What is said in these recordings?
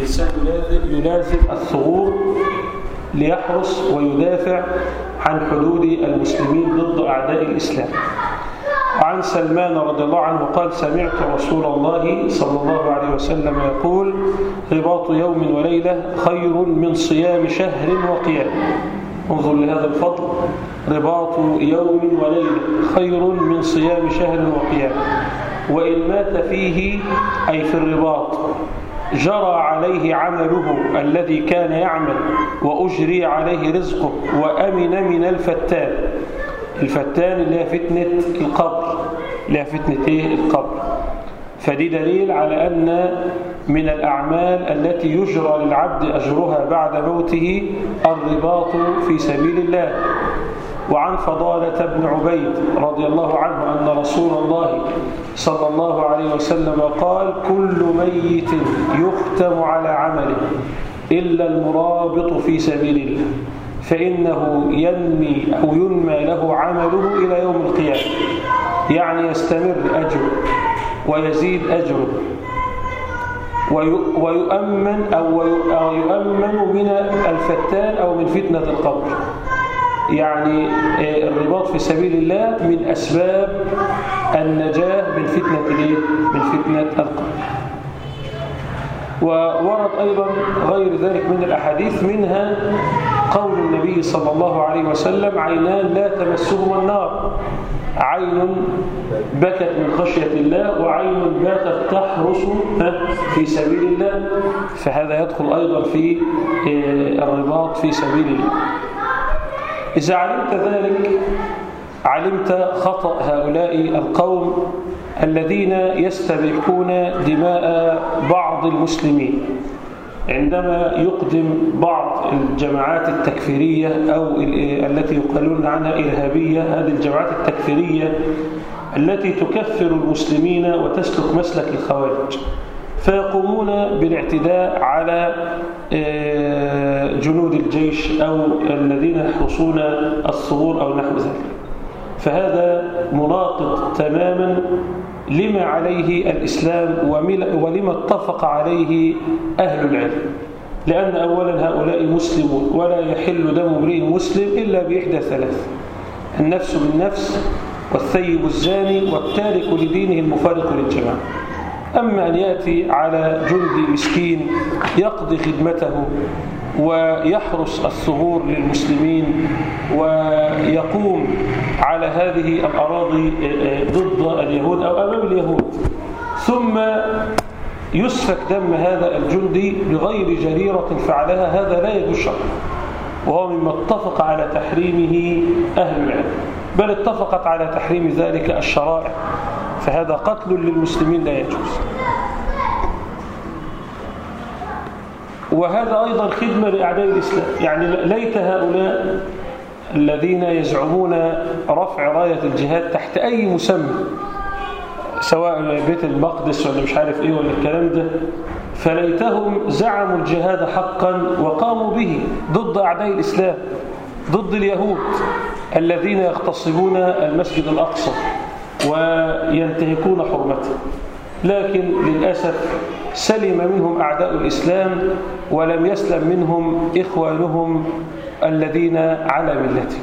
الإنسان يلازم الثغور ليحرس ويدافع عن حدود المسلمين ضد أعداء الإسلام وعن سلمان رضي الله عنه قال سمعت رسول الله صلى الله عليه وسلم يقول رباط يوم وليلة خير من صيام شهر وقيام انظر لهذا الفضل رباط يوم وليلة خير من صيام شهر وقيام وإن مات فيه أي في الرباط جرى عليه عمله الذي كان يعمل وأجري عليه رزقه وأمن من الفتان الفتان اللي هي فتنة القبر اللي هي فتنة إيه القبر فدي دليل على أن من الأعمال التي يجرى للعبد أجرها بعد موته الرباط في سبيل الله وعن فضالة بن عبيد رضي الله عنه أن رسول الله صلى الله عليه وسلم قال كل ميت يختم على عمله إلا المرابط في سبيل الله فإنه ينمي أو ينمى له عمله إلى يوم القيامة يعني يستمر أجره ويزيد أجره ويؤمن أو يؤمن من الفتان أو من فتنة القبر يعني الرباط في سبيل الله من أسباب النجاة من فتنة من فتنة القبر وورد أيضا غير ذلك من الأحاديث منها قول النبي صلى الله عليه وسلم عينان لا تمسهما النار عين بكت من خشية الله وعين باتت تحرس في سبيل الله فهذا يدخل أيضا في الرباط في سبيل الله إذا علمت ذلك علمت خطأ هؤلاء القوم الذين يستبيحون دماء بعض المسلمين عندما يقدم بعض الجماعات التكفيرية أو التي يقالون عنها إرهابية هذه الجماعات التكفيرية التي تكفر المسلمين وتسلك مسلك الخوارج فيقومون بالاعتداء على جنود الجيش أو الذين يحرسون الثغور أو نحو ذلك فهذا مناقض تماما لما عليه الإسلام ولما اتفق عليه أهل العلم لأن أولا هؤلاء مسلمون ولا يحل دم امرئ مسلم إلا بإحدى ثلاث النفس بالنفس والثيب الزاني والتارك لدينه المفارق للجماعة أما أن يأتي على جندي مسكين يقضي خدمته ويحرس الثغور للمسلمين ويقوم على هذه الأراضي ضد اليهود أو أمام اليهود ثم يسفك دم هذا الجندي بغير جريرة فعلها هذا لا يجوز شرعا وهو مما اتفق على تحريمه أهل العلم بل اتفقت على تحريم ذلك الشرائع فهذا قتل للمسلمين لا يجوز وهذا أيضا خدمة لأعداء الإسلام يعني ليت هؤلاء الذين يزعمون رفع راية الجهاد تحت أي مسمى سواء بيت المقدس ولا مش عارف إيه ولا الكلام ده فليتهم زعموا الجهاد حقا وقاموا به ضد أعداء الإسلام ضد اليهود الذين يغتصبون المسجد الأقصى وينتهكون حرمته لكن للأسف سلم منهم أعداء الإسلام ولم يسلم منهم إخوانهم الذين على ملته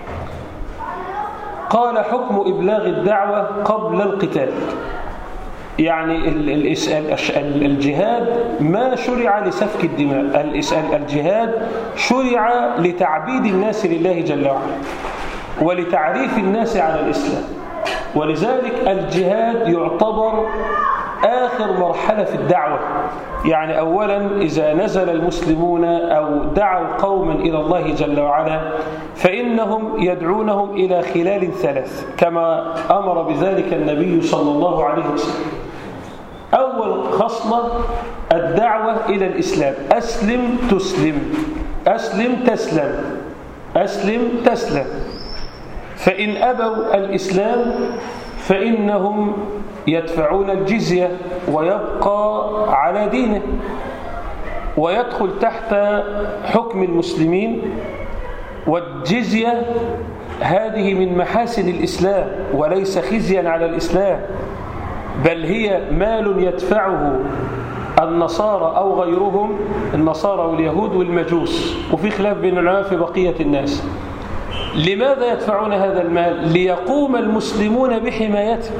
قال حكم إبلاغ الدعوة قبل القتال يعني الجهاد ما شرع لسفك الدماء الجهاد شرع لتعبيد الناس لله جل وعلا ولتعريف الناس على الإسلام ولذلك الجهاد يعتبر آخر مرحلة في الدعوة يعني أولا إذا نزل المسلمون أو دعوا قوما إلى الله جل وعلا فإنهم يدعونهم إلى خلال ثلاث كما أمر بذلك النبي صلى الله عليه وسلم أول خصلة الدعوة إلى الإسلام أسلم تسلم أسلم تسلم أسلم تسلم فإن أبوا الإسلام فإنهم يدفعون الجزية ويبقى على دينه ويدخل تحت حكم المسلمين والجزية هذه من محاسن الإسلام وليس خزيا على الإسلام بل هي مال يدفعه النصارى أو غيرهم النصارى واليهود والمجوس وفي خلاف بين العلماء في بقية الناس لماذا يدفعون هذا المال ليقوم المسلمون بحمايته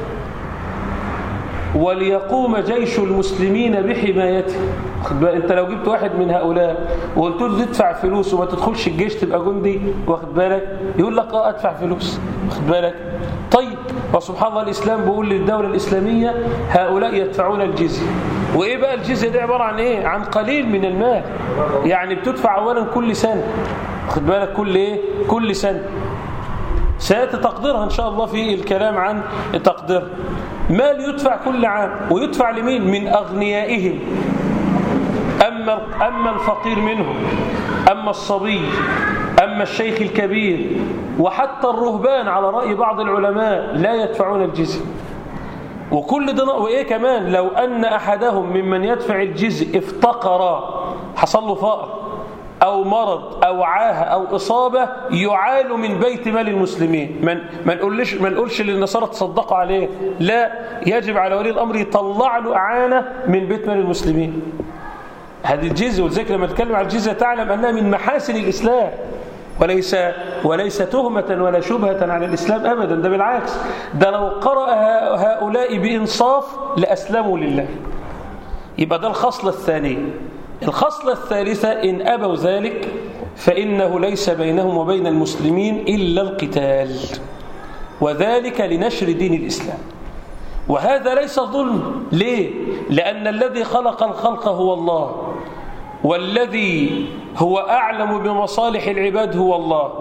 وليقوم جيش المسلمين بحمايته انت لو جبت واحد من هؤلاء وقلت له تدفع فلوس وما تدخلش الجيش تبقى جندي واخد بالك يقول لك اه ادفع فلوس واخد بالك طيب وسبحان الله الاسلام بيقول للدوله الاسلاميه هؤلاء يدفعون الجزيه وايه بقى الجزيه دي عباره عن ايه عن قليل من المال يعني بتدفع اولا كل سنه واخد بالك كل ايه كل سنه سياتي تقديرها ان شاء الله في الكلام عن تقدير مال يدفع كل عام ويدفع لمين من اغنيائهم اما اما الفقير منهم اما الصبي اما الشيخ الكبير وحتى الرهبان على راي بعض العلماء لا يدفعون الجزيه وكل ده وايه كمان لو ان احدهم ممن يدفع الجزء افتقر حصل له فقر أو مرض أو عاهة أو إصابة يعال من بيت مال المسلمين من ما نقولش ما نقولش للنصارى تصدقوا عليه لا يجب على ولي الأمر يطلع له أعانة من بيت مال المسلمين هذه الجزية ولذلك لما نتكلم عن الجزية تعلم أنها من محاسن الإسلام وليس وليس تهمة ولا شبهة على الإسلام أبدا ده بالعكس ده لو قرأ هؤلاء بإنصاف لأسلموا لله يبقى ده الخصلة الثانية الخصلة الثالثة إن أبوا ذلك فإنه ليس بينهم وبين المسلمين إلا القتال وذلك لنشر دين الإسلام وهذا ليس ظلم ليه؟ لأن الذي خلق الخلق هو الله والذي هو أعلم بمصالح العباد هو الله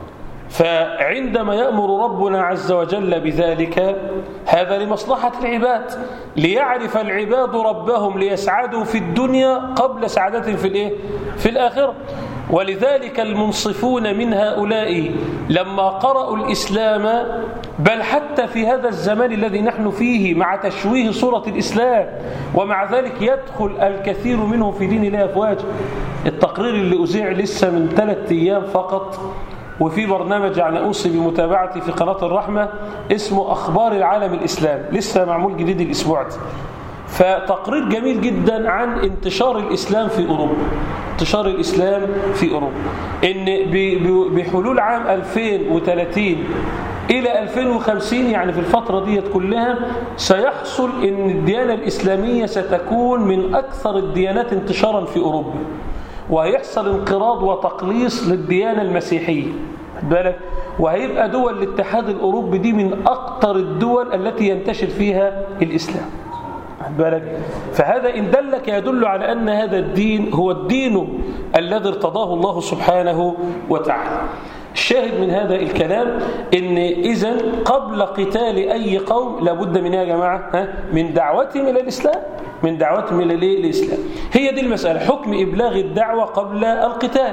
فعندما يأمر ربنا عز وجل بذلك هذا لمصلحة العباد ليعرف العباد ربهم ليسعدوا في الدنيا قبل سعادتهم في الإيه؟ في الآخرة ولذلك المنصفون من هؤلاء لما قرأوا الإسلام بل حتى في هذا الزمان الذي نحن فيه مع تشويه صورة الإسلام ومع ذلك يدخل الكثير منهم في دين الله أفواج التقرير اللي أذيع لسه من ثلاثة أيام فقط وفي برنامج يعني أوصي بمتابعتي في قناة الرحمة اسمه أخبار العالم الإسلام لسه معمول جديد الأسبوع ده فتقرير جميل جدا عن انتشار الإسلام في أوروبا انتشار الإسلام في أوروبا إن بحلول عام 2030 إلى 2050 يعني في الفترة دي كلها سيحصل إن الديانة الإسلامية ستكون من أكثر الديانات انتشارا في أوروبا وهيحصل انقراض وتقليص للديانة المسيحية بالك وهيبقى دول الاتحاد الأوروبي دي من أكثر الدول التي ينتشر فيها الإسلام بالك فهذا إن دلك يدل على أن هذا الدين هو الدين الذي ارتضاه الله سبحانه وتعالى الشاهد من هذا الكلام ان اذا قبل قتال اي قوم لابد من يا جماعه ها من دعوتهم الى الاسلام من دعوتهم الى الاسلام هي دي المساله حكم ابلاغ الدعوه قبل القتال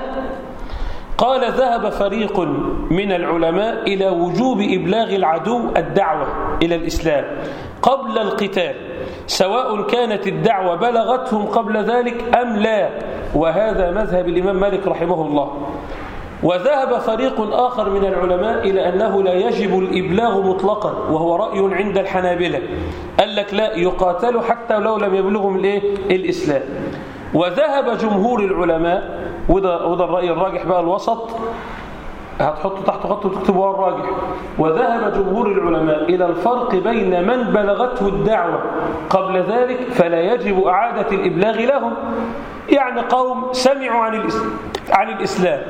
قال ذهب فريق من العلماء إلى وجوب إبلاغ العدو الدعوة إلى الإسلام قبل القتال سواء كانت الدعوة بلغتهم قبل ذلك أم لا وهذا مذهب الإمام مالك رحمه الله وذهب فريق آخر من العلماء إلى أنه لا يجب الإبلاغ مطلقا وهو رأي عند الحنابلة قال لك لا يقاتل حتى لو لم يبلغهم الإيه؟ الإسلام وذهب جمهور العلماء وده, وده الرأي الراجح بقى الوسط هتحطه تحت خط وتكتبه هو الراجح وذهب جمهور العلماء إلى الفرق بين من بلغته الدعوة قبل ذلك فلا يجب إعادة الإبلاغ لهم يعني قوم سمعوا عن الإسلام, عن الإسلام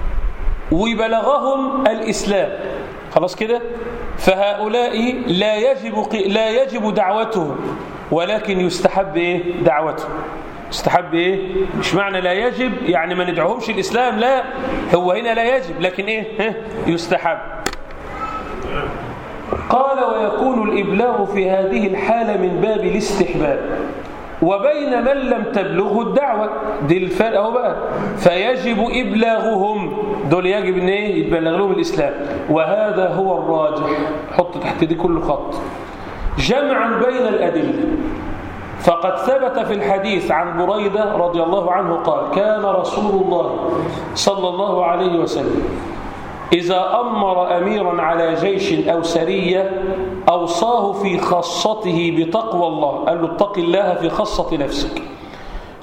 وبلغهم الإسلام خلاص كده فهؤلاء لا يجب لا يجب دعوتهم ولكن يستحب ايه دعوتهم يستحب ايه مش معنى لا يجب يعني ما ندعوهمش الاسلام لا هو هنا لا يجب لكن ايه ها يستحب قال ويكون الابلاغ في هذه الحاله من باب الاستحباب وبين من لم تبلغه الدعوة دي الفرق اهو بقى فيجب إبلاغهم دول يجب ان ايه يتبلغ لهم الإسلام وهذا هو الراجح حط تحت دي كل خط جمعا بين الأدلة فقد ثبت في الحديث عن بريدة رضي الله عنه قال كان رسول الله صلى الله عليه وسلم إذا أمر أميرا على جيش أو سرية أوصاه في خاصته بتقوى الله قال له اتق الله في خاصة نفسك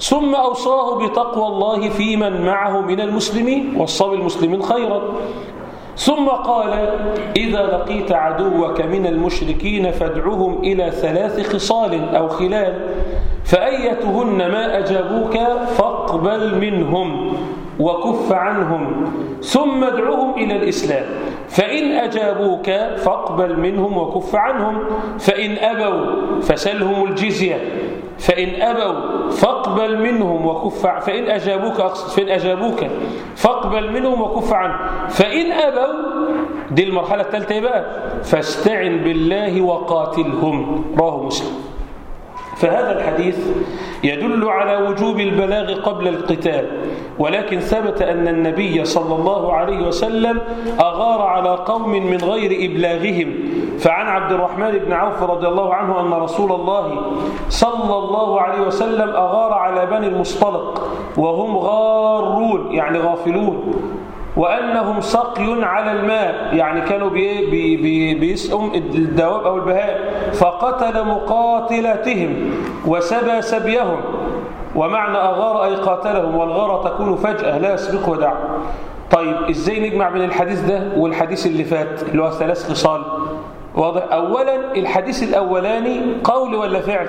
ثم أوصاه بتقوى الله في من معه من المسلمين وصى بالمسلمين خيرا ثم قال إذا لقيت عدوك من المشركين فادعهم إلى ثلاث خصال أو خلال فأيتهن ما أجابوك فاقبل منهم وكف عنهم ثم ادعوهم إلى الإسلام فإن أجابوك فاقبل منهم وكف عنهم فإن أبوا فسلهم الجزية فإن أبوا فاقبل منهم وكف فإن أجابوك أقصد فإن أجابوك فاقبل منهم وكف عنهم فإن أبوا دي المرحلة الثالثة بقى فاستعن بالله وقاتلهم رواه مسلم فهذا الحديث يدل على وجوب البلاغ قبل القتال ولكن ثبت أن النبي صلى الله عليه وسلم أغار على قوم من غير إبلاغهم فعن عبد الرحمن بن عوف رضي الله عنه أن رسول الله صلى الله عليه وسلم أغار على بني المصطلق وهم غارون يعني غافلون وأنهم سقي على الماء يعني كانوا بي بي بي بيسقوا الدواب أو البهائم فقتل مقاتلتهم وسبى سبيهم ومعنى أغار أي قاتلهم والغارة تكون فجأة لا يسبقه دع طيب إزاي نجمع بين الحديث ده والحديث اللي فات اللي هو ثلاث خصال واضح أولا الحديث الأولاني قول ولا فعل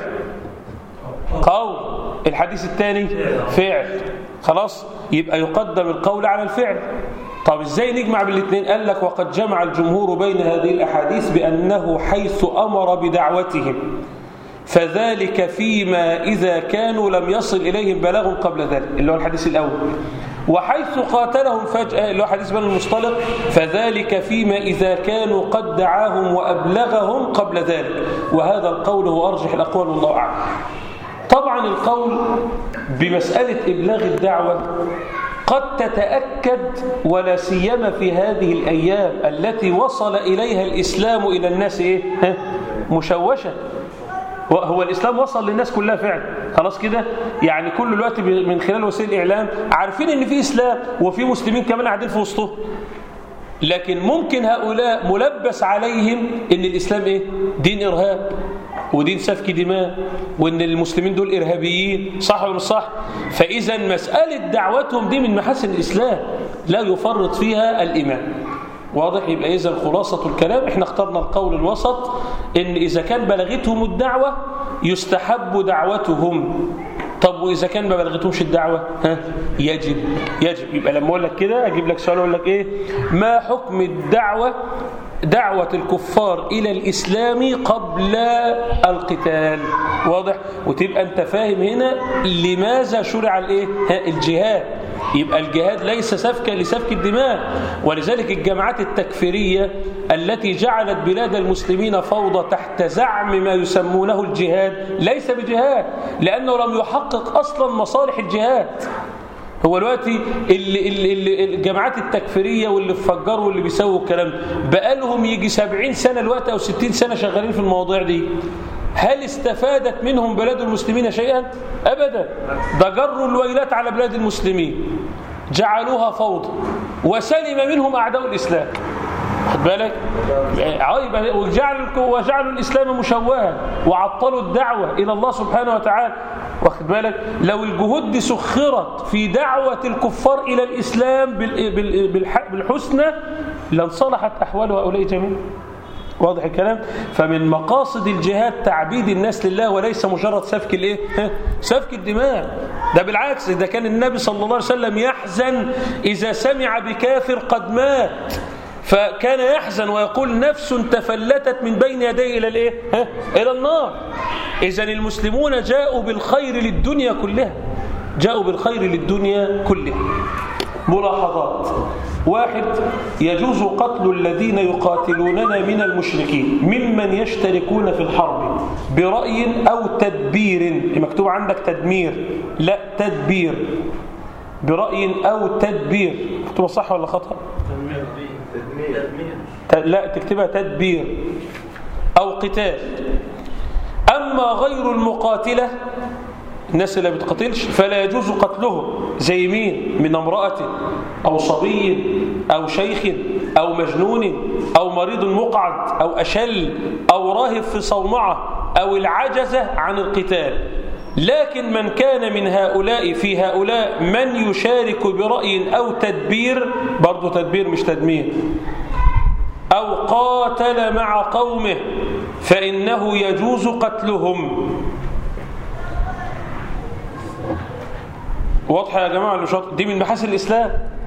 قول الحديث الثاني فعل خلاص يبقى يقدم القول على الفعل طب ازاي نجمع بالاثنين قال لك وقد جمع الجمهور بين هذه الأحاديث بأنه حيث أمر بدعوتهم فذلك فيما إذا كانوا لم يصل إليهم بلاغ قبل ذلك اللي هو الحديث الأول وحيث قاتلهم فجأة اللي هو حديث بن المصطلق فذلك فيما إذا كانوا قد دعاهم وأبلغهم قبل ذلك وهذا القول هو أرجح الأقوال والله أعلم طبعا القول بمسألة إبلاغ الدعوة قد تتأكد ولا سيما في هذه الأيام التي وصل إليها الإسلام إلى الناس إيه؟ مشوشة هو الإسلام وصل للناس كلها فعلا خلاص كده يعني كل الوقت من خلال وسائل الإعلام عارفين إن في إسلام وفي مسلمين كمان قاعدين في وسطهم لكن ممكن هؤلاء ملبس عليهم إن الإسلام إيه؟ دين إرهاب ودين سفك دماء وإن المسلمين دول إرهابيين صح ولا مش صح فإذا مسألة دعوتهم دي من محاسن الإسلام لا يفرط فيها الإيمان واضح يبقى إذا خلاصة الكلام احنا اخترنا القول الوسط إن إذا كان بلغتهم الدعوة يستحب دعوتهم طب وإذا كان ما بلغتهمش الدعوة ها يجب يجب يبقى لما أقول لك كده أجيب لك سؤال أقول لك إيه ما حكم الدعوة دعوة الكفار إلى الإسلام قبل القتال واضح وتبقى أنت فاهم هنا لماذا شرع الإيه الجهاد يبقى الجهاد ليس سفكا لسفك الدماء ولذلك الجماعات التكفيرية التي جعلت بلاد المسلمين فوضى تحت زعم ما يسمونه الجهاد ليس بجهاد لأنه لم يحقق أصلا مصالح الجهاد هو دلوقتي اللي, اللي, اللي الجماعات التكفيريه واللي فجروا واللي بيسووا الكلام بقالهم يجي 70 سنه الوقت او 60 سنه شغالين في المواضيع دي هل استفادت منهم بلاد المسلمين شيئا ابدا ده جروا الويلات على بلاد المسلمين جعلوها فوضى وسلم منهم اعداء الاسلام خد بالك وجعلوا وجعلوا الاسلام مشوها وعطلوا الدعوه الى الله سبحانه وتعالى واخد بالك لو الجهود دي سخرت في دعوه الكفار الى الاسلام بالحسنى لانصلحت احوال هؤلاء جميعا واضح الكلام فمن مقاصد الجهاد تعبيد الناس لله وليس مجرد سفك الايه سفك الدماء ده بالعكس ده كان النبي صلى الله عليه وسلم يحزن اذا سمع بكافر قد مات فكان يحزن ويقول نفس تفلتت من بين يديه إلى الإيه؟ ها؟ إلى النار إذا المسلمون جاءوا بالخير للدنيا كلها جاءوا بالخير للدنيا كلها ملاحظات واحد يجوز قتل الذين يقاتلوننا من المشركين ممن يشتركون في الحرب برأي أو تدبير مكتوب عندك تدمير لا تدبير برأي أو تدبير مكتوبة صح ولا خطأ لا تكتبها تدبير أو قتال أما غير المقاتلة الناس اللي بتقاتلش فلا يجوز قتلهم زي مين من امرأة أو صبي أو شيخ أو مجنون أو مريض مقعد أو أشل أو راهب في صومعة أو العجزة عن القتال لكن من كان من هؤلاء في هؤلاء من يشارك برأي أو تدبير برضو تدبير مش تدمير أو قاتل مع قومه فإنه يجوز قتلهم واضحة يا جماعة دي من محاسن الإسلام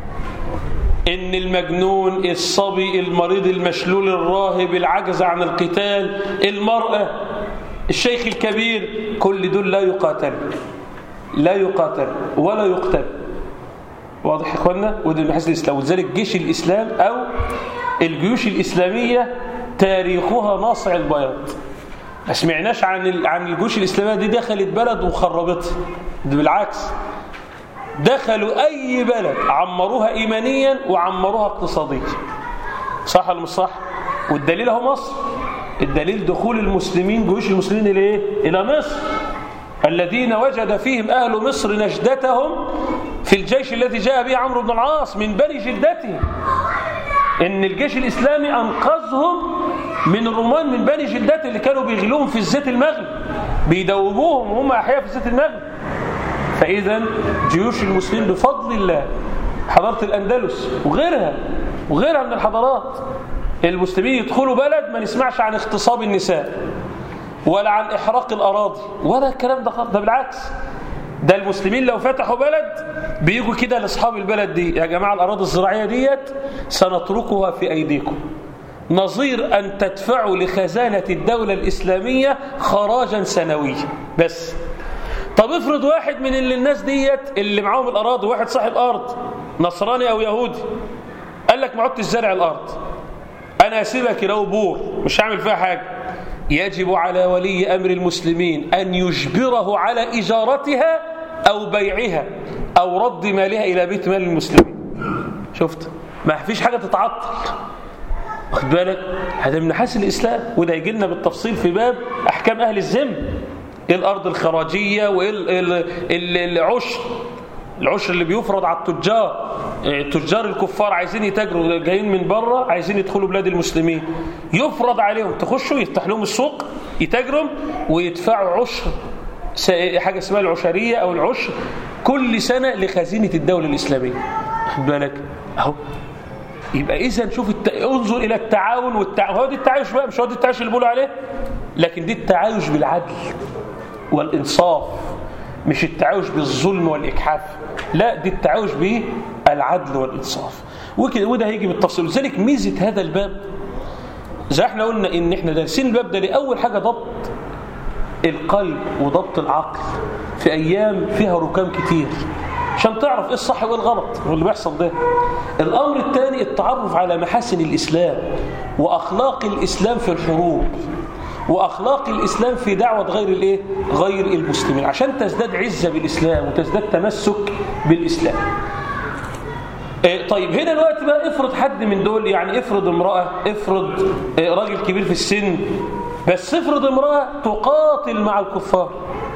إن المجنون الصبي المريض المشلول الراهب العجز عن القتال المرأة الشيخ الكبير كل دول لا يقاتل لا يقاتل ولا يقتل واضح يا اخوانا ودي من محاسن الإسلام ولذلك جيش الإسلام أو الجيوش الإسلامية تاريخها ناصع البياض ما سمعناش عن عن الجيوش الإسلامية دي دخلت بلد وخربتها بالعكس دخلوا أي بلد عمروها إيمانيا وعمروها اقتصاديا صح ولا مش صح والدليل هو مصر الدليل دخول المسلمين جيوش المسلمين إلى إيه؟ إلى مصر الذين وجد فيهم أهل مصر نجدتهم في الجيش الذي جاء به عمرو بن العاص من بني جلدتهم ان الجيش الاسلامي انقذهم من الرومان من بني جلدات اللي كانوا بيغلوهم في الزيت المغلي بيدوبوهم وهم احياء في الزيت المغلي فاذا جيوش المسلمين بفضل الله حضاره الاندلس وغيرها وغيرها من الحضارات المسلمين يدخلوا بلد ما نسمعش عن اغتصاب النساء ولا عن احراق الاراضي ولا الكلام ده ده بالعكس ده المسلمين لو فتحوا بلد بيجوا كده لاصحاب البلد دي يا جماعه الاراضي الزراعيه ديت سنتركها في ايديكم نظير ان تدفعوا لخزانه الدوله الاسلاميه خراجا سنويا بس طب افرض واحد من اللي الناس ديت اللي معاهم الاراضي واحد صاحب ارض نصراني او يهودي قال لك ما عدتش زارع الارض انا هسيبها كده بور مش هعمل فيها حاجه يجب على ولي امر المسلمين ان يجبره على اجارتها او بيعها او رد مالها الى بيت مال المسلمين شفت ما فيش حاجه تتعطل واخد بالك هذا من حسن الاسلام وده يجي لنا بالتفصيل في باب احكام اهل الذم ايه الارض الخراجيه وايه العشر العشر اللي بيفرض على التجار تجار الكفار عايزين يتاجروا جايين من بره عايزين يدخلوا بلاد المسلمين يفرض عليهم تخشوا يفتح لهم السوق يتاجروا ويدفعوا عشر حاجه اسمها العشريه او العشر كل سنه لخزينه الدوله الاسلاميه خد بالك اهو يبقى اذا شوف الت... انظر الى التعاون والتعاون هو دي التعايش بقى مش هو دي التعايش اللي بيقولوا عليه لكن دي التعايش بالعدل والانصاف مش التعايش بالظلم والإجحاف لا دي التعايش بالعدل والإنصاف وكده وده هيجي بالتفصيل لذلك ميزة هذا الباب زي احنا قلنا ان احنا دارسين الباب ده لأول حاجة ضبط القلب وضبط العقل في أيام فيها ركام كتير عشان تعرف ايه الصح وايه الغلط واللي بيحصل ده الأمر الثاني التعرف على محاسن الإسلام وأخلاق الإسلام في الحروب واخلاق الاسلام في دعوه غير الايه غير المسلمين عشان تزداد عزه بالاسلام وتزداد تمسك بالاسلام طيب هنا دلوقتي بقى افرض حد من دول يعني افرض امراه افرض راجل كبير في السن بس افرض امراه تقاتل مع الكفار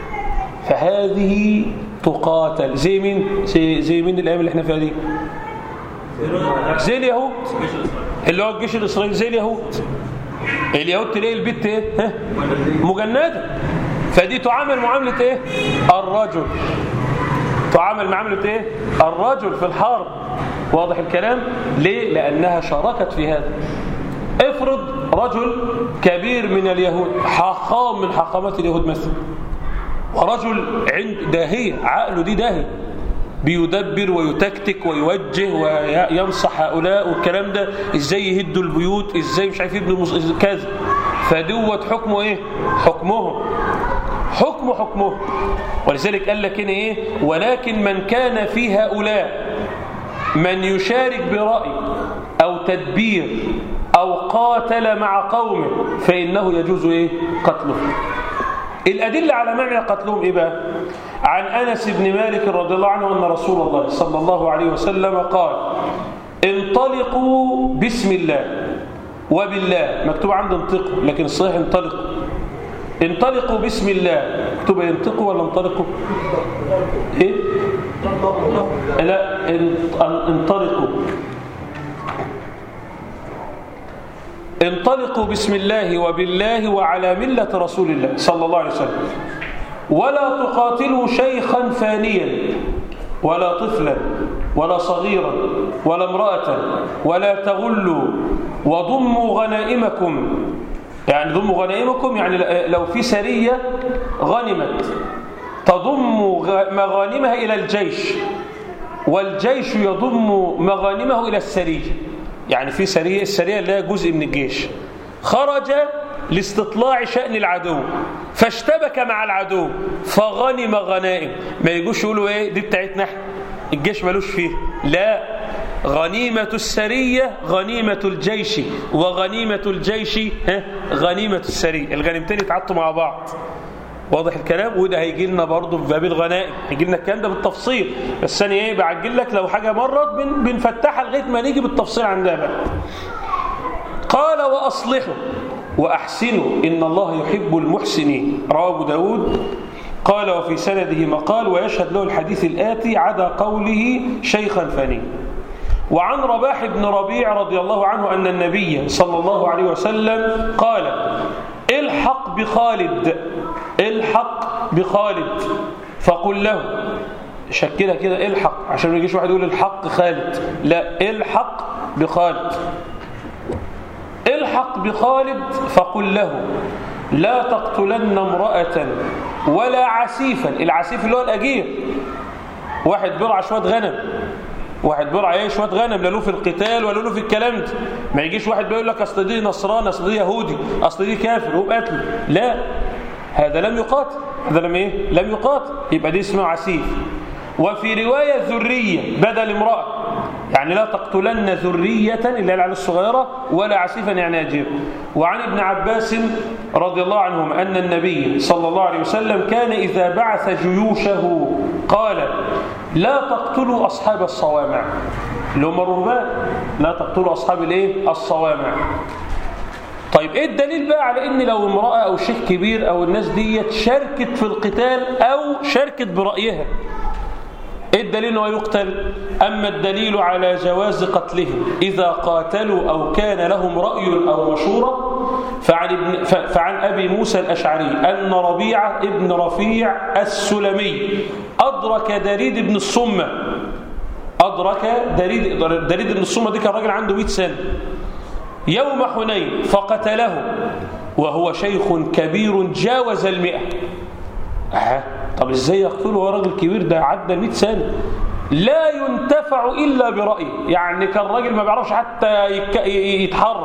فهذه تقاتل زي مين زي, زي مين الايام اللي احنا فيها دي زي اليهود اللي هو الجيش الاسرائيلي زي اليهود اليهود تلاقي البت ايه ها؟ مجنده فدي تعامل معامله ايه الرجل تعامل معامله ايه الرجل في الحرب واضح الكلام ليه لانها شاركت في هذا افرض رجل كبير من اليهود حاخام من حاخامات اليهود مثلا ورجل عند داهيه عقله دي داهيه بيدبر ويتكتك ويوجه وينصح هؤلاء والكلام ده ازاي يهدوا البيوت ازاي مش عارف يبنوا مص... كذا فدوت حكمه ايه حكمهم حكم حكمه ولذلك قال لك هنا ايه ولكن من كان في هؤلاء من يشارك برأي او تدبير او قاتل مع قومه فانه يجوز ايه قتله الأدلة على معنى قتلهم إيه بقى؟ عن أنس بن مالك رضي الله عنه أن رسول الله صلى الله عليه وسلم قال انطلقوا بسم الله وبالله مكتوب عندي انطقوا لكن الصحيح انطلقوا انطلقوا بسم الله مكتوب ينطقوا ولا انطلقوا ايه لا انطلقوا انطلقوا بسم الله وبالله وعلى ملة رسول الله صلى الله عليه وسلم ولا تقاتلوا شيخا فانيا ولا طفلا ولا صغيرا ولا امرأة ولا تغلوا وضموا غنائمكم يعني ضموا غنائمكم يعني لو في سرية غنمت تضم مغانمها إلى الجيش والجيش يضم مغانمه إلى السرية يعني في سرية السرية اللي هي جزء من الجيش خرج لاستطلاع شأن العدو فاشتبك مع العدو فغنم غنائم ما يجوش يقولوا ايه دي بتاعتنا الجيش ملوش فيه لا غنيمة السرية غنيمة الجيش وغنيمة الجيش ها غنيمة السرية الغنيمتين يتعطوا مع بعض واضح الكلام وده هيجي لنا برضه في باب الغنائم هيجي لنا الكلام ده بالتفصيل بس انا ايه بعجل لك لو حاجه مرت بن بنفتحها لغايه ما نيجي بالتفصيل عندها بقى قال واصلحوا واحسنوا ان الله يحب المحسنين رواه ابو داود قال وفي سنده مقال ويشهد له الحديث الآتي عدا قوله شيخا فاني وعن رباح بن ربيع رضي الله عنه أن النبي صلى الله عليه وسلم قال الحق بخالد الحق بخالد فقل له شكلها كده الحق عشان ما يجيش واحد يقول الحق خالد لا الحق بخالد الحق بخالد فقل له لا تقتلن امرأة ولا عسيفا العسيف اللي هو الأجير واحد بيرعى شوية غنم واحد بيرعى ايه شويه غنم لا له في القتال ولا له في الكلام ده ما يجيش واحد بيقول لك اصل دي نصراني اصل دي يهودي اصل دي كافر هو قتله لا هذا لم يقاتل هذا لم ايه لم يقاتل يبقى دي اسمه عسيف وفي روايه ذريه بدل امراه يعني لا تقتلن ذرية اللي هي العيال الصغيرة ولا عسيفا يعني أجير وعن ابن عباس رضي الله عنهما أن النبي صلى الله عليه وسلم كان إذا بعث جيوشه قال لا تقتلوا أصحاب الصوامع اللي هم الرهبان لا تقتلوا أصحاب الايه الصوامع طيب ايه الدليل بقى على ان لو امرأة او شيخ كبير او الناس ديت شاركت في القتال او شاركت برأيها ايه الدليل انه يقتل اما الدليل على جواز قتلهم اذا قاتلوا او كان لهم راي او مشوره فعن, ابن فعن ابي موسى الاشعري ان ربيعه ابن رفيع السلمي ادرك دريد بن الصمه ادرك دريد دريد بن الصمه دي كان راجل عنده 100 سنه يوم حنين فقتله وهو شيخ كبير جاوز المئة أه. طب ازاي يقتله وهو راجل كبير ده عدى 100 سنه لا ينتفع الا برايه يعني كان راجل ما بيعرفش حتى يك... يتحرك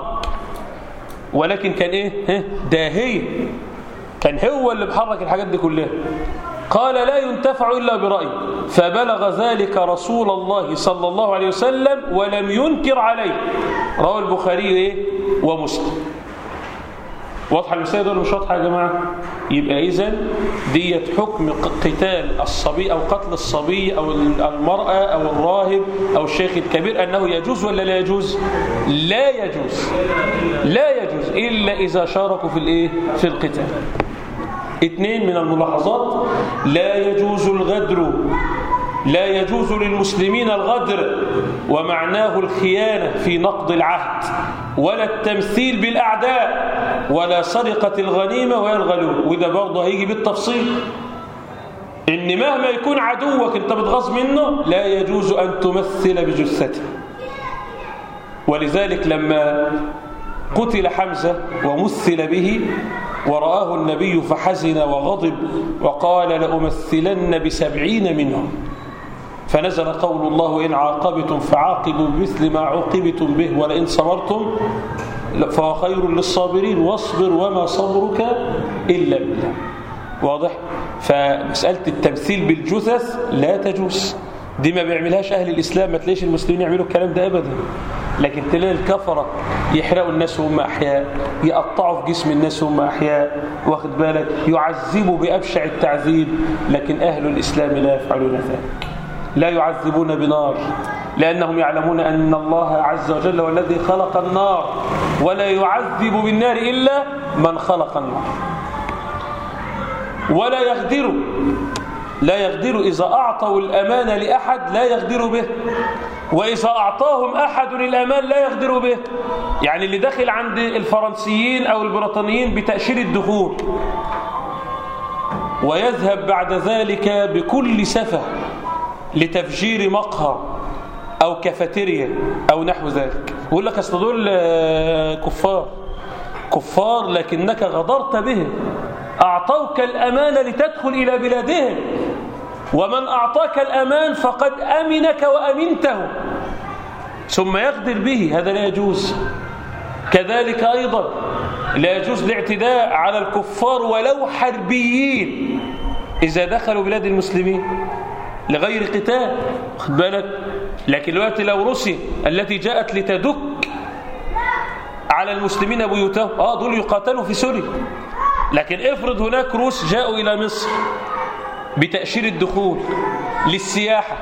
ولكن كان ايه داهيه كان هو اللي بحرك الحاجات دي كلها قال لا ينتفع الا برايه فبلغ ذلك رسول الله صلى الله عليه وسلم ولم ينكر عليه رواه البخاري ايه ومسلم واضحه المسائل دول مش واضحه يا جماعه يبقى اذا ديت حكم قتال الصبي او قتل الصبي او المراه او الراهب او الشيخ الكبير انه يجوز ولا لا يجوز لا يجوز لا يجوز الا اذا شاركوا في الايه في القتال اثنين من الملاحظات لا يجوز الغدر لا يجوز للمسلمين الغدر ومعناه الخيانة في نقض العهد ولا التمثيل بالأعداء ولا سرقة الغنيمة ولا الغلو وده برضه هيجي بالتفصيل إن مهما يكون عدوك أنت بتغاظ منه لا يجوز أن تمثل بجثته ولذلك لما قتل حمزة ومثل به ورآه النبي فحزن وغضب وقال لأمثلن بسبعين منهم فنزل قول الله إن عاقبتم فعاقبوا بمثل ما عوقبتم به ولئن صبرتم فهو خير للصابرين واصبر وما صبرك إلا بالله واضح فمسألة التمثيل بالجثث لا تجوز دي ما بيعملهاش أهل الإسلام ما تلاقيش المسلمين يعملوا الكلام ده أبدا لكن تلاقي الكفرة يحرقوا الناس وهم أحياء يقطعوا في جسم الناس وهم أحياء واخد بالك يعذبوا بأبشع التعذيب لكن أهل الإسلام لا يفعلون ذلك لا يعذبون بنار لأنهم يعلمون أن الله عز وجل هو الذي خلق النار ولا يعذب بالنار إلا من خلق النار ولا يغدر لا يغدر إذا أعطوا الأمان لأحد لا يغدر به وإذا أعطاهم أحد الأمان لا يغدر به يعني اللي داخل عند الفرنسيين أو البريطانيين بتأشير الدخول ويذهب بعد ذلك بكل سفة لتفجير مقهى أو كافيتيريا أو نحو ذلك يقول لك أصل دول كفار كفار لكنك غدرت بهم أعطوك الأمان لتدخل إلى بلادهم ومن أعطاك الأمان فقد أمنك وأمنته ثم يغدر به هذا لا يجوز كذلك أيضا لا يجوز الاعتداء على الكفار ولو حربيين إذا دخلوا بلاد المسلمين لغير قتال خد بالك لكن الوقت لو روسيا التي جاءت لتدك على المسلمين بيوتهم اه دول يقاتلوا في سوريا لكن افرض هناك روس جاءوا إلى مصر بتأشير الدخول للسياحة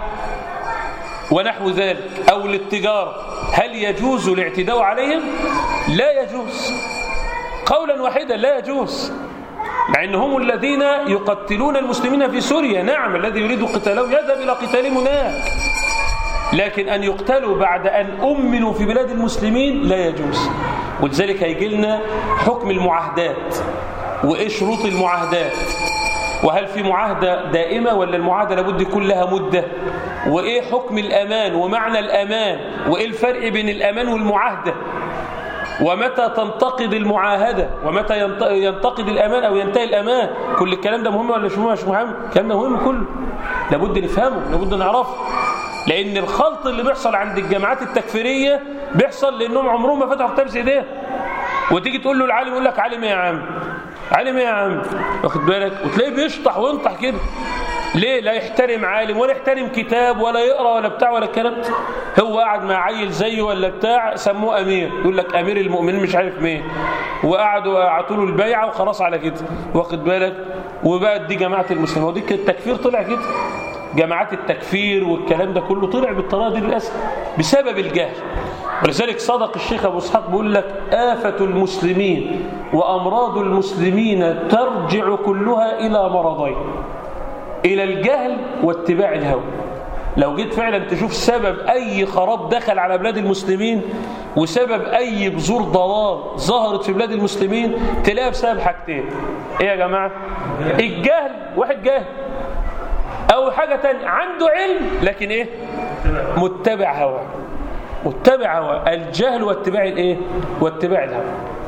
ونحو ذلك أو للتجارة هل يجوز الاعتداء عليهم؟ لا يجوز قولا واحدا لا يجوز مع أن هم الذين يقتلون المسلمين في سوريا نعم الذي يريد قتالهم يذهب إلى قتالهم هناك لكن أن يقتلوا بعد أن أمنوا في بلاد المسلمين لا يجوز ولذلك هيجي لنا حكم المعاهدات وإيه شروط المعاهدات وهل في معاهدة دائمة ولا المعاهدة لابد يكون لها مدة وإيه حكم الأمان ومعنى الأمان وإيه الفرق بين الأمان والمعاهدة ومتى تنتقد المعاهدة ومتى ينتقد الأمان أو ينتهي الأمان كل الكلام ده مهم ولا مش مهم مش مهم الكلام ده مهم كله لابد نفهمه لابد نعرفه لأن الخلط اللي بيحصل عند الجامعات التكفيرية بيحصل لأنهم عمرهم ما فتحوا كتاب ايديه وتيجي تقول له العالم يقول لك عالم ايه يا عم عالم ايه يا عم واخد بالك وتلاقيه بيشطح وينطح كده ليه لا يحترم عالم ولا يحترم كتاب ولا يقرا ولا بتاع ولا الكلام هو قاعد مع عيل زيه ولا بتاع سموه امير يقول لك امير المؤمنين مش عارف مين وقعدوا اعطوا له البيعه وخلاص على كده واخد بالك وبقت دي جماعه المسلمين ودي التكفير طلع كده جماعات التكفير والكلام ده كله طلع بالطريقه دي للاسف بسبب الجهل ولذلك صدق الشيخ ابو اسحاق بيقول لك آفة المسلمين وأمراض المسلمين ترجع كلها إلى مرضين إلى الجهل واتباع الهوى لو جيت فعلا تشوف سبب أي خراب دخل على بلاد المسلمين وسبب أي بذور ضلال ظهرت في بلاد المسلمين تلاقيها بسبب حاجتين إيه يا جماعة الجهل واحد جاهل أو حاجة تانية عنده علم لكن إيه متبع هوى متبع هوى الجهل واتباع الإيه واتباع الهوى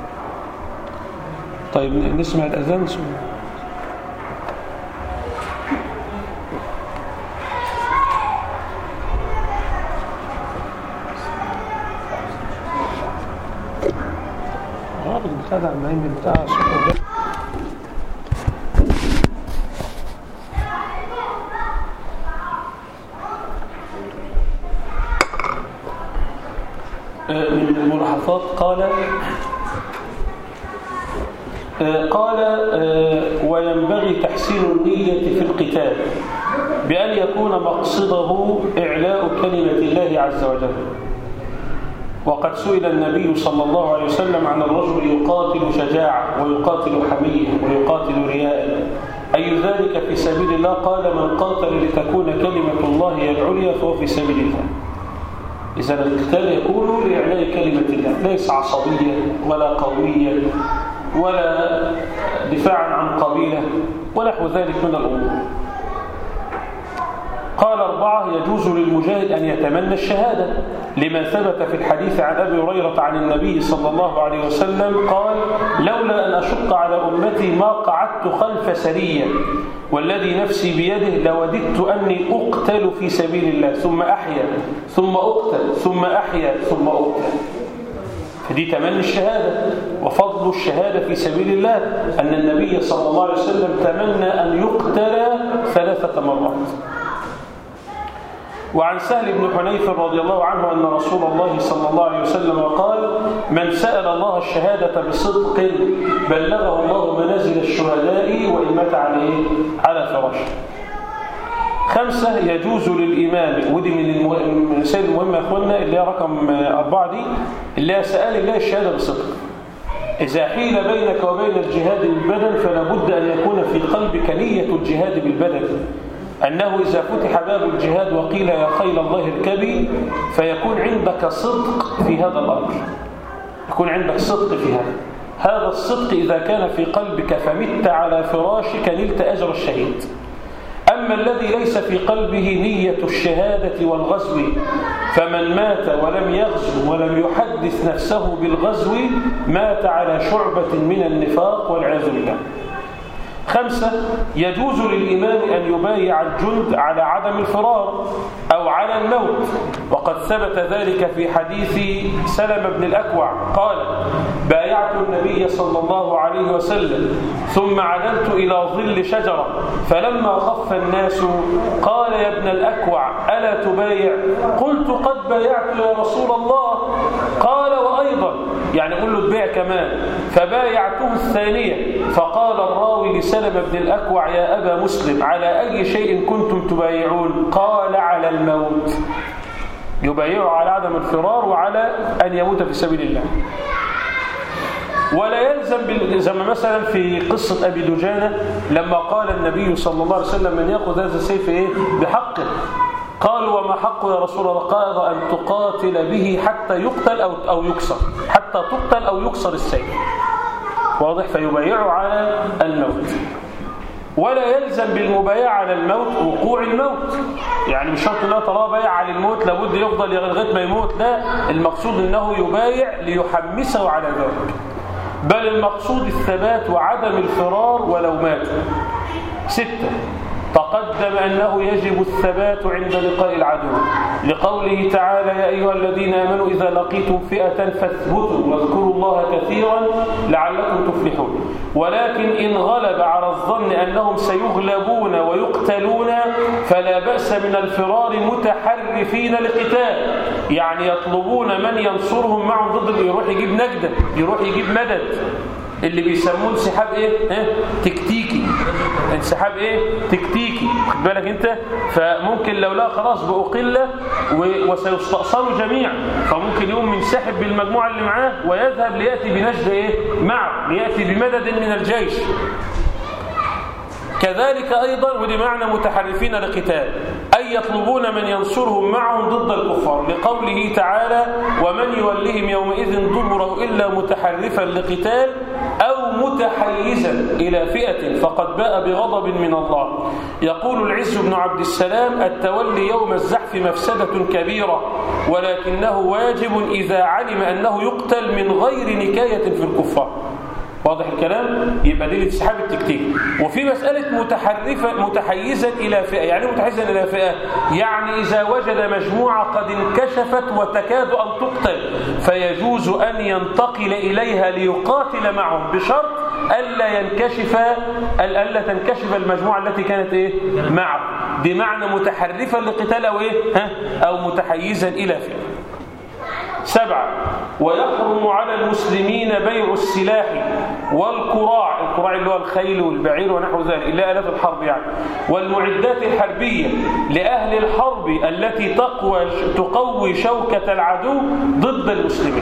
طيب نسمع الأذان نسمع رابط بتاع المهم بتاع صوته من الملاحظات قال قال وينبغي تحسين النية في القتال بأن يكون مقصده إعلاء كلمة الله عز وجل وقد سئل النبي صلى الله عليه وسلم عن الرجل يقاتل شجاعة ويقاتل حمية ويقاتل رياء أي ذلك في سبيل الله قال من قاتل لتكون كلمة الله هي العليا فهو في سبيل الله إذا القتال يكون لإعلاء كلمة الله ليس عصبية ولا قومية ولا دفاعا عن قبيلة ونحو ذلك من الأمور قال أربعة يجوز للمجاهد أن يتمنى الشهادة لما ثبت في الحديث عن أبي هريرة عن النبي صلى الله عليه وسلم قال لولا أن أشق على أمتي ما قعدت خلف سرية والذي نفسي بيده لوددت أني أقتل في سبيل الله ثم أحيا ثم أقتل ثم أحيا ثم أقتل فدي تمني الشهادة وفضل الشهادة في سبيل الله أن النبي صلى الله عليه وسلم تمنى أن يقتل ثلاثة مرات وعن سهل بن حنيف رضي الله عنه أن رسول الله صلى الله عليه وسلم قال من سأل الله الشهادة بصدق بلغه الله منازل الشهداء وإن مات عليه على فراشه خمسة يجوز للإمام ودي من المسائل المهمة يا أخوانا اللي هي رقم أربعة دي اللي هي سأل الله الشهادة بصدق إذا حيل بينك وبين الجهاد بالبدن فلا بد أن يكون في قلبك نية الجهاد بالبدن أنه إذا فتح باب الجهاد وقيل يا خيل الله اركبي فيكون عندك صدق في هذا الأمر يكون عندك صدق في هذا هذا الصدق إذا كان في قلبك فمت على فراشك نلت أجر الشهيد أما الذي ليس في قلبه نية الشهادة والغزو فمن مات ولم يغزو ولم يحدث نفسه بالغزو مات على شعبة من النفاق والعياذ بالله خمسة يجوز للإمام أن يبايع الجند على عدم الفرار أو على الموت وقد ثبت ذلك في حديث سلم بن الأكوع قال بايعت النبي صلى الله عليه وسلم ثم عدلت إلى ظل شجرة فلما خف الناس قال يا ابن الأكوع ألا تبايع قلت قد بايعت يا رسول الله قال وأيضا يعني قل له تبيع كمان فبايعته الثانية فقال الراوي لسلم بن الأكوع يا أبا مسلم على أي شيء كنتم تبايعون قال على الموت يبايع على عدم الفرار وعلى أن يموت في سبيل الله ولا يلزم زي مثلا في قصة أبي دجانة لما قال النبي صلى الله عليه وسلم من يأخذ هذا السيف إيه؟ بحقه قالوا وما حقه يا رسول الله قال أن تقاتل به حتى يقتل أو, أو يكسر حتى تقتل أو يكسر السيف واضح فيبايع على الموت ولا يلزم بالمبايعة على الموت وقوع الموت يعني مش شرط انه طالما بايع على الموت لابد يفضل لغايه ما يموت لا المقصود انه يبايع ليحمسه على ذلك بل المقصود الثبات وعدم الفرار ولو مات ستة تقدم أنه يجب الثبات عند لقاء العدو لقوله تعالى يا أيها الذين آمنوا إذا لقيتم فئة فاثبتوا واذكروا الله كثيرا لعلكم تفلحون ولكن إن غلب على الظن أنهم سيغلبون ويقتلون فلا بأس من الفرار متحرفين لقتال يعني يطلبون من ينصرهم معهم ضد يروح يجيب نجدة يروح يجيب مدد اللي بيسموه انسحاب ايه اه؟ تكتيكي انسحاب ايه تكتيكي خد بالك انت فممكن لو لا خلاص بقوا قله وسيستأصلوا جميعا فممكن يقوم منسحب بالمجموعه اللي معاه ويذهب لياتي بنجده ايه معه لياتي بمدد من الجيش كذلك أيضا ودي معنى متحرفين لقتال أي يطلبون من ينصرهم معهم ضد الكفار لقوله تعالى ومن يولهم يومئذ دبره إلا متحرفا لقتال أو متحيزا إلى فئة فقد باء بغضب من الله يقول العز بن عبد السلام التولي يوم الزحف مفسدة كبيرة ولكنه واجب إذا علم أنه يقتل من غير نكاية في الكفار واضح الكلام يبقى دي الانسحاب التكتيكي وفي مسألة متحرفة متحيزا إلى فئة يعني متحيزا إلى فئة يعني إذا وجد مجموعة قد انكشفت وتكاد أن تقتل فيجوز أن ينتقل إليها ليقاتل معهم بشرط ألا ينكشف ألا تنكشف المجموعة التي كانت إيه معه بمعنى متحرفا لقتال أو إيه ها أو متحيزا إلى فئة سبعة ويحرم على المسلمين بيع السلاح والكراع الكراع اللي هو الخيل والبعير ونحو ذلك إلا آلات الحرب يعني والمعدات الحربية لأهل الحرب التي تقوى تقوي شوكة العدو ضد المسلمين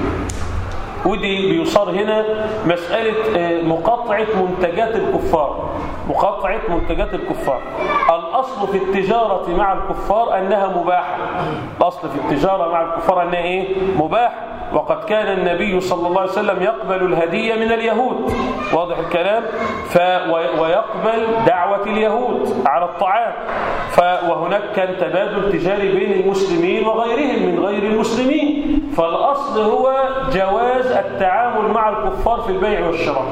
ودي بيصار هنا مسألة مقاطعة منتجات الكفار مقاطعة منتجات الكفار الأصل في التجارة مع الكفار أنها مباحة الأصل في التجارة مع الكفار أنها إيه؟ مباحة وقد كان النبي صلى الله عليه وسلم يقبل الهدية من اليهود واضح الكلام ف ويقبل دعوة اليهود على الطعام ف وهناك كان تبادل تجاري بين المسلمين وغيرهم من غير المسلمين فالأصل هو جواز التعامل مع الكفار في البيع والشراء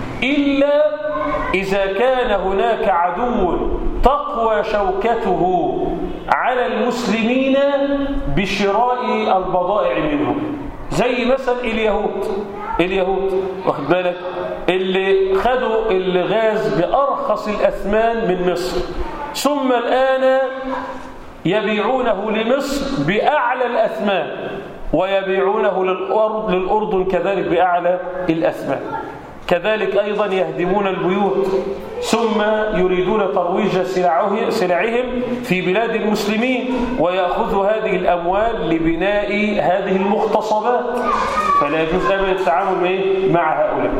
إلا إذا كان هناك عدو تقوى شوكته على المسلمين بشراء البضائع منهم زي مثلا اليهود اليهود واخد بالك اللي خدوا الغاز بأرخص الأثمان من مصر ثم الآن يبيعونه لمصر بأعلى الأثمان ويبيعونه للأرض للأردن كذلك بأعلى الأثمان كذلك أيضا يهدمون البيوت ثم يريدون ترويج سلعهم في بلاد المسلمين ويأخذوا هذه الأموال لبناء هذه المغتصبات فلا يجوز أبدا التعامل مع هؤلاء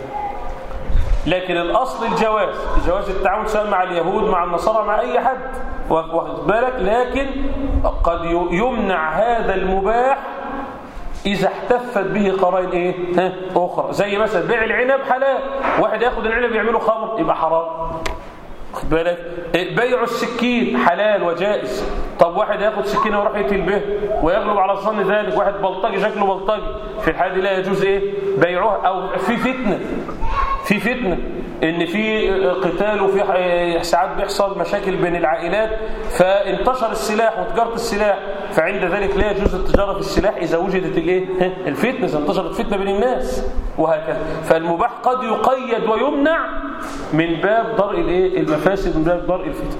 لكن الأصل الجواز جواز التعامل سواء مع اليهود مع النصارى مع أي حد واخد بالك لكن قد يمنع هذا المباح إذا احتفت به قرائن إيه؟ ها؟ أخرى زي مثلا بيع العنب حلال واحد ياخد العنب يعمله خمر يبقى حرام خد بالك بيع السكين حلال وجائز طب واحد ياخد سكينه ويروح يقتل به ويغلب على ظن ذلك واحد بلطجي شكله بلطجي في الحاله دي لا يجوز ايه بيعها او في فتنه في فتنه ان في قتال وفي ساعات بيحصل مشاكل بين العائلات فانتشر السلاح وتجاره السلاح فعند ذلك لا يجوز التجاره في السلاح اذا وجدت الايه الفتنه اذا انتشرت فتنه بين الناس وهكذا فالمباح قد يقيد ويمنع من باب درء الايه المفاسد من باب درء الفتن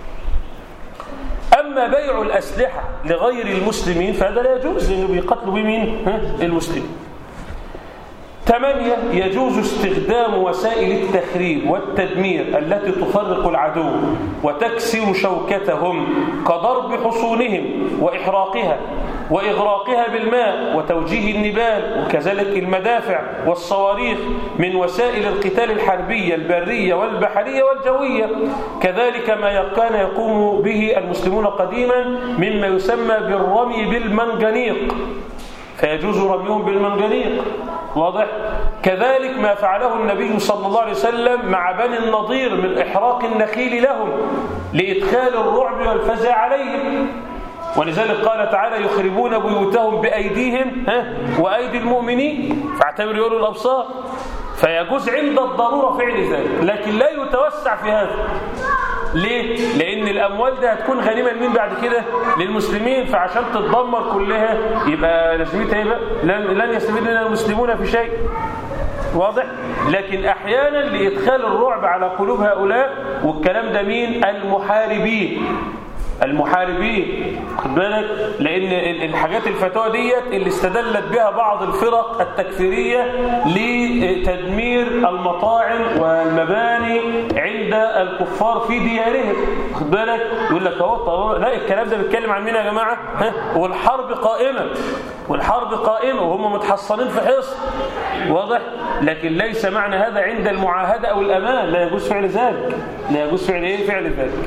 أما بيع الأسلحة لغير المسلمين فهذا لا يجوز لأنه بيقتلوا بمين المسلمين ثمانية يجوز استخدام وسائل التخريب والتدمير التي تفرق العدو وتكسر شوكتهم كضرب حصونهم وإحراقها وإغراقها بالماء وتوجيه النبال وكذلك المدافع والصواريخ من وسائل القتال الحربية البرية والبحرية والجوية كذلك ما كان يقوم به المسلمون قديما مما يسمى بالرمي بالمنجنيق فيجوز رميهم بالمنجنيق واضح كذلك ما فعله النبي صلى الله عليه وسلم مع بني النضير من إحراق النخيل لهم لإدخال الرعب والفزع عليهم ولذلك قال تعالى يخربون بيوتهم بأيديهم ها وأيدي المؤمنين فاعتبروا يقولوا الأبصار فيجوز عند الضرورة فعل ذلك لكن لا يتوسع في هذا ليه؟ لأن الأموال دي هتكون غنيمة لمين بعد كده؟ للمسلمين فعشان تتدمر كلها يبقى لازمتها ايه بقى؟ لن, لن يستفيد منها المسلمون في شيء واضح؟ لكن أحيانا لإدخال الرعب على قلوب هؤلاء والكلام ده مين؟ المحاربين المحاربين خد بالك لان الحاجات الفتاوى ديت اللي استدلت بها بعض الفرق التكفيريه لتدمير المطاعم والمباني عند الكفار في ديارهم خد بالك يقول لك اهو لا الكلام ده بيتكلم عن مين يا جماعه ها والحرب قائمه والحرب قائمه وهم متحصنين في حصن واضح لكن ليس معنى هذا عند المعاهده او الامان لا يجوز فعل ذلك لا يجوز فعل ايه فعل ذلك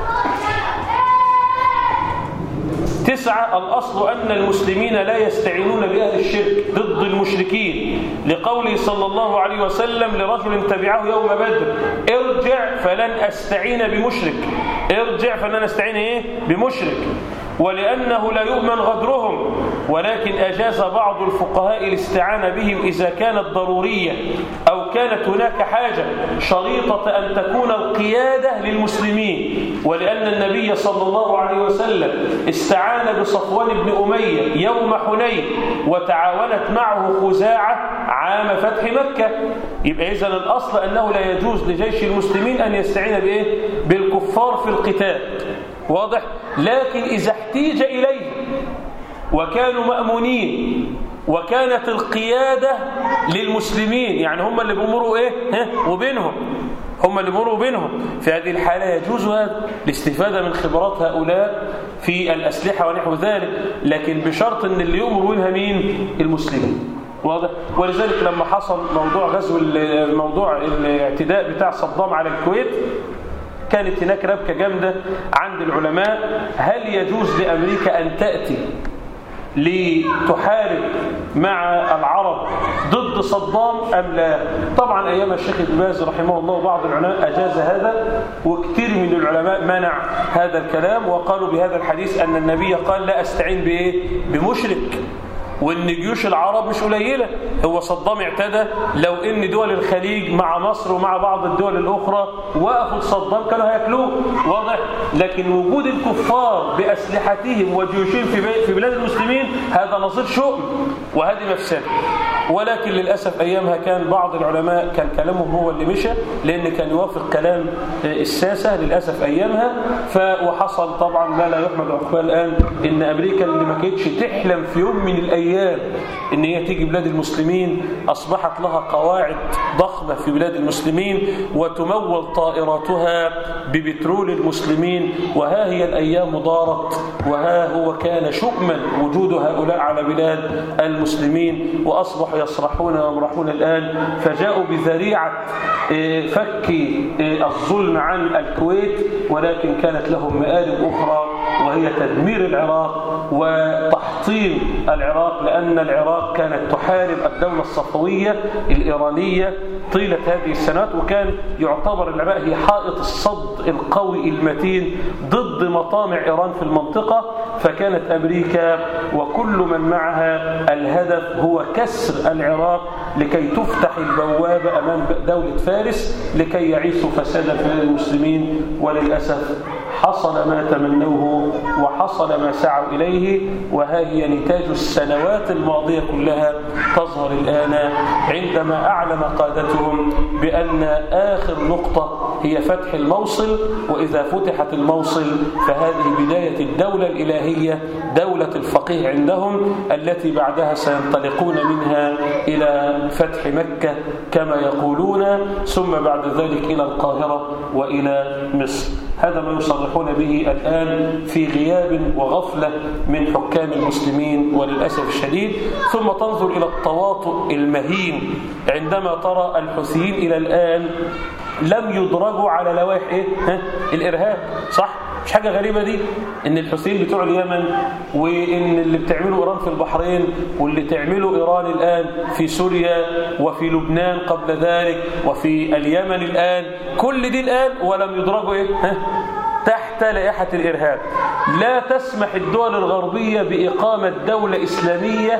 تسعة الأصل أن المسلمين لا يستعينون بأهل الشرك ضد المشركين لقوله صلى الله عليه وسلم لرجل تبعه يوم بدر ارجع فلن أستعين بمشرك ارجع فلن أستعين إيه؟ بمشرك ولأنه لا يؤمن غدرهم ولكن أجاز بعض الفقهاء الاستعانة بهم إذا كانت ضرورية أو كانت هناك حاجة شريطة أن تكون القيادة للمسلمين ولأن النبي صلى الله عليه وسلم استعان بصفوان بن أمية يوم حنين وتعاونت معه خزاعة عام فتح مكة يبقى إذن الأصل أنه لا يجوز لجيش المسلمين أن يستعين بإيه؟ بالكفار في القتال واضح لكن إذا احتيج إليه وكانوا مأمونين وكانت القيادة للمسلمين يعني هم اللي بيمروا إيه ها وبينهم هم اللي بيمروا بينهم في هذه الحالة يجوز هذا الاستفادة من خبرات هؤلاء في الأسلحة ونحو ذلك لكن بشرط أن اللي يؤمر منها مين المسلمين واضح ولذلك لما حصل موضوع غزو موضوع الاعتداء بتاع صدام على الكويت كانت هناك ربكة جامدة عند العلماء هل يجوز لأمريكا أن تأتي لتحارب مع العرب ضد صدام أم لا طبعا أيام الشيخ ابن باز رحمه الله وبعض العلماء أجاز هذا وكثير من العلماء منع هذا الكلام وقالوا بهذا الحديث أن النبي قال لا أستعين بإيه بمشرك وان جيوش العرب مش قليلة هو صدام اعتدى لو ان دول الخليج مع مصر ومع بعض الدول الاخرى وقفوا صدام كانوا هياكلوه واضح لكن وجود الكفار باسلحتهم وجيوشهم في بلاد المسلمين هذا نظير شؤم وهذه مفسده ولكن للأسف أيامها كان بعض العلماء كان كلامهم هو اللي مشى لأن كان يوافق كلام الساسة للأسف أيامها وحصل طبعا ما لا يحمد عقبال الآن إن أمريكا اللي ما كانتش تحلم في يوم من الأيام إن هي تيجي بلاد المسلمين أصبحت لها قواعد ضخمة في بلاد المسلمين وتمول طائراتها ببترول المسلمين وها هي الأيام دارت وها هو كان شؤما وجود هؤلاء على بلاد المسلمين وأصبحوا يصرحون ويمرحون الآن فجاءوا بذريعة فك الظلم عن الكويت ولكن كانت لهم مآرب أخرى وهي تدمير العراق وتحطيم العراق لأن العراق كانت تحارب الدولة الصفوية الإيرانية طيلة هذه السنوات وكان يعتبر العراق هي حائط الصد القوي المتين ضد مطامع إيران في المنطقة فكانت أمريكا وكل من معها الهدف هو كسر العراق لكي تفتح البوابة أمام دولة فارس لكي يعيشوا فسادا في المسلمين وللأسف حصل ما تمنوه وحصل ما سعوا إليه وها هي نتاج السنوات الماضية كلها تظهر الآن عندما أعلن قادتهم بأن آخر نقطة هي فتح الموصل وإذا فتحت الموصل فهذه بداية الدولة الإلهية دولة الفقيه عندهم التي بعدها سينطلقون منها إلى فتح مكة كما يقولون ثم بعد ذلك إلى القاهرة وإلى مصر هذا ما يصرحون به الآن في غياب وغفلة من حكام المسلمين وللأسف الشديد ثم تنظر إلى التواطؤ المهين عندما ترى الحوثيين إلى الآن لم يدرجوا على لوائح إيه؟ ها؟ الإرهاب صح؟ مش حاجة غريبة دي ان الحوثيين بتوع اليمن وان اللي بتعمله ايران في البحرين واللي تعمله ايران الان في سوريا وفي لبنان قبل ذلك وفي اليمن الان كل دي الان ولم يدرجوا ايه ها؟ تحت لائحة الإرهاب لا تسمح الدول الغربية بإقامة دولة إسلامية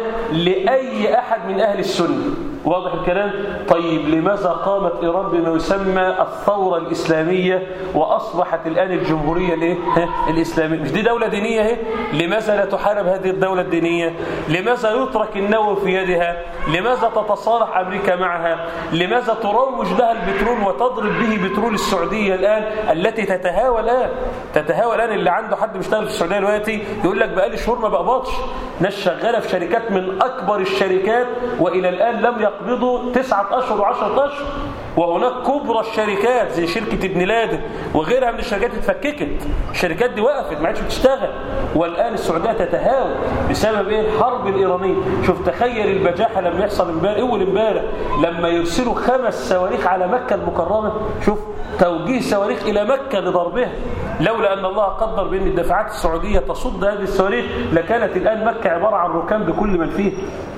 لأي أحد من أهل السنة واضح الكلام طيب لماذا قامت إيران بما يسمى الثورة الإسلامية وأصبحت الآن الجمهورية الايه الإسلامية مش دي دولة دينية اهي لماذا لا تحارب هذه الدولة الدينية لماذا يترك النووي في يدها لماذا تتصالح أمريكا معها لماذا تروج لها البترول وتضرب به بترول السعودية الآن التي تتهاوى الآن تتهاوى الآن اللي عنده حد بيشتغل في السعودية دلوقتي يقول لك بقالي شهور ما بقبضش ناس شغالة في شركات من أكبر الشركات وإلى الآن لم يقبضوا تسعة أشهر وعشرة أشهر وهناك كبرى الشركات زي شركة ابن لادن وغيرها من الشركات اتفككت الشركات دي وقفت ما عادش بتشتغل والآن السعودية تتهاوى بسبب ايه الحرب الإيرانية شوف تخيل البجاحة لما يحصل امبارح اول امبارح لما يرسلوا خمس صواريخ على مكة المكرمة شوف توجيه صواريخ إلى مكة لضربها لولا أن الله قدر بأن الدفاعات السعودية تصد هذه الصواريخ لكانت الآن مكة عبارة عن ركام بكل من فيه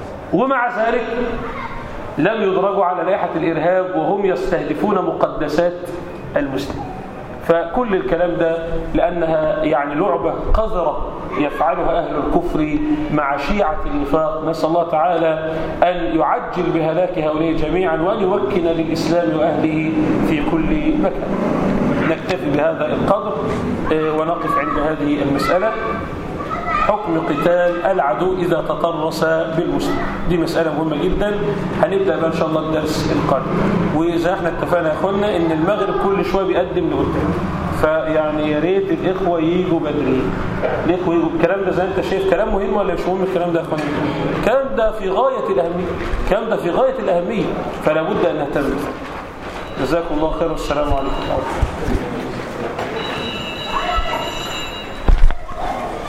ومع ذلك لم يدرجوا على لائحة الإرهاب وهم يستهدفون مقدسات المسلم فكل الكلام ده لأنها يعني لعبة قذرة يفعلها أهل الكفر مع شيعة النفاق نسأل الله تعالى أن يعجل بهلاك هؤلاء جميعا وأن يمكن للإسلام وأهله في كل مكان نكتفي بهذا القدر ونقف عند هذه المسألة حكم قتال العدو إذا تطرس بالمسلم دي مسألة مهمة جدا هنبدأ بقى إن شاء الله الدرس القادم وإذا احنا اتفقنا يا أخوانا إن المغرب كل شوية بيقدم لقدام فيعني يا ريت الإخوة يجوا بدري الإخوة يجوا الكلام ده زي أنت شايف كلام مهم ولا مش مهم الكلام ده يا أخوانا الكلام ده في غاية الأهمية الكلام ده في غاية الأهمية فلا بد أن نهتم جزاكم الله خير والسلام عليكم ورحمة الله